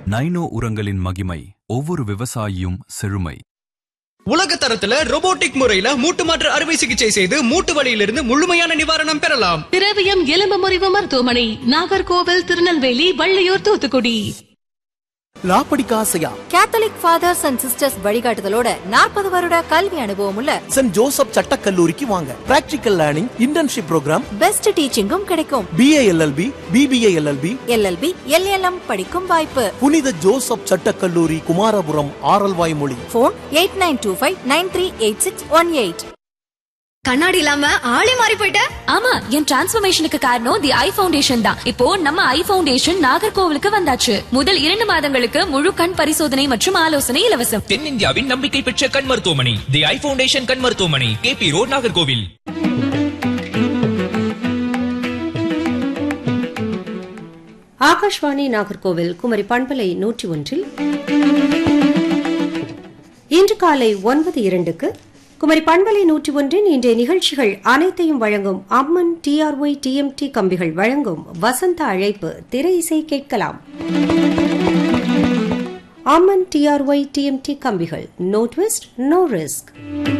nano உரங்களின் மகிமை ஒவ்வொரு விவசாயியும் செழுமை உலக தரத்துல robotic முறையில மூட்டு மாற்று அறுவை சிகிச்சை செய்து மூட்டு வலியிலிருந்து முழுமையான நிவாரணம் பெறலாம் திரவியம் எலும்பு முறிவு மருத்துவமனை நாகர்கோவில் திருநெல்வேலி வள்ளியூர் தூத்துக்குடி லா படிக்க ஆசையா கேத்தலிக் ஃபாதர்ஸ் அண்ட் சிஸ்டர்ஸ் வழிகாட்டுதலோட நாற்பது வருட கல்வி அனுபவம் உள்ள சென்ட் ஜோசப் சட்டக் கல்லூரிக்கு வாங்க practical learning internship program best டீச்சிங்கும் கிடைக்கும் BA LLB BBA LLB LLB LLM படிக்கும் வாய்ப்பு புனித ஜோசப் சட்டக் கல்லூரி Kumarapuram Aralvaimozhi phone eight nine two five nine three eight six one eight கண்ணாடி இல்லாம ஆளே மாறி போயிட்ட ஆமா என் டிரான்ஸ்ஃபர்மேஷனுக்கு காரணம் தி ஐ ஃபவுண்டேஷன் தான் இப்போ நம்ம ஐ ஃபவுண்டேஷன் நாகர்கோவிலுக்கு வந்தாச்சு முதல் இரண்டு மாதங்களுக்கு முழு கண் பரிசோதனை மற்றும் ஆலோசனை இலவசம் தென்னிந்தியாவின் நம்பிக்கை பெற்ற கண் மருத்துவமனை தி ஐ ஃபவுண்டேஷன் கண் மருத்துவமனை கேபி ரோட் நாகர்கோவில் ஆகாஷ்வாணி நாகர்கோவில் குமரி பண்பலை நூற்றி ஒன்றில் இன்று காலை ஒன்பது இரண்டுக்கு குமரி பண்பலை நூற்றி ஒன்றின் இன்றைய நிகழ்ச்சிகள் அனைத்தையும் வழங்கும் அம்மன் டிஆர்ஒய் டிஎம்டி கம்பிகள் வழங்கும் வசந்த அழைப்பு திரை இசை கேட்கலாம் அம்மன் டிஆர்ஒய் டிஎம்டி கம்பிகள் நோ ட்விஸ்ட் நோ ரிஸ்க்